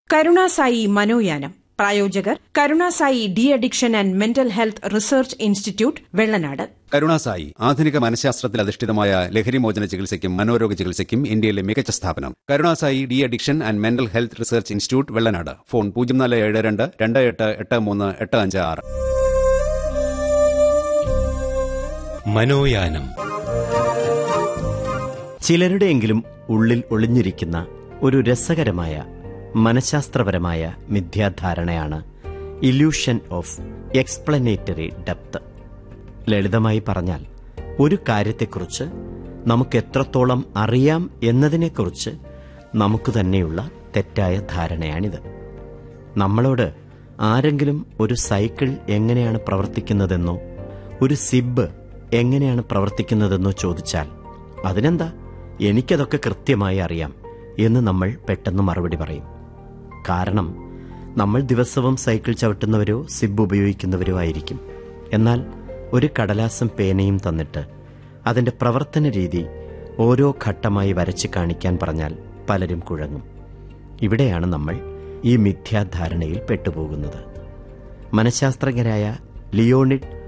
കരുണാസായി മനോയാനം പ്രായോജകർ Karunasai de addiction and mental health research institute Vellanad Karunasai ആധുനിക മനഃശാസ്ത്രത്തിൽ അധിഷ്ഠിതമായ ലഹരിമോചന ചികിത്സയ്ക്കും മനോരോഗ ചികിത്സയ്ക്കും ഇന്ത്യയിലെ മികച്ച സ്ഥാപനം Karunasai de addiction and mental health research institute Vellanad phone പൂജ്യം നാല് ഏഴ് രണ്ട് രണ്ട് എട്ട് എട്ട് മൂന്ന് എട്ട് അഞ്ച് ആറ് മനോയാനം ചിലരുടെയെങ്കിലും ഉള്ളിൽ ഒളിഞ്ഞിരിക്കുന്ന ഒരു രസകരമായ മനഃശാസ്ത്രപരമായ മിഥ്യാധാരണയാണ് ഇല്യൂഷൻ ഓഫ് എക്സ്പ്ലനേറ്ററി ഡെപ്ത് ലളിതമായി പറഞ്ഞാൽ ഒരു കാര്യത്തെക്കുറിച്ച് നമുക്ക് എത്രത്തോളം അറിയാം എന്നതിനെക്കുറിച്ച് നമുക്ക് തന്നെയുള്ള തെറ്റായ ധാരണയാണിത് നമ്മളോട് ആരെങ്കിലും ഒരു സൈക്കിൾ എങ്ങനെയാണ് പ്രവർത്തിക്കുന്നതെന്നോ ഒരു സിബ് എങ്ങനെയാണ് പ്രവർത്തിക്കുന്നതെന്നോ ചോദിച്ചാൽ അതിനെന്താ എനിക്കതൊക്കെ കൃത്യമായി അറിയാം എന്ന് നമ്മൾ പെട്ടെന്ന് മറുപടി പറയും കാരണം നമ്മൾ ദിവസവും സൈക്കിൾ ചവിട്ടുന്നവരോ സിബ് ഉപയോഗിക്കുന്നവരോ ആയിരിക്കും എന്നാൽ ഒരു കടലാസം പേനയും തന്നിട്ട് അതിന്റെ പ്രവർത്തന രീതി ഓരോ ഘട്ടമായി വരച്ച് കാണിക്കാൻ പറഞ്ഞാൽ പലരും കുഴങ്ങും ഇവിടെയാണ് നമ്മൾ ഈ മിഥ്യാധാരണയിൽ പെട്ടുപോകുന്നത് മനഃശാസ്ത്രജ്ഞരായ ലിയോണിഡ്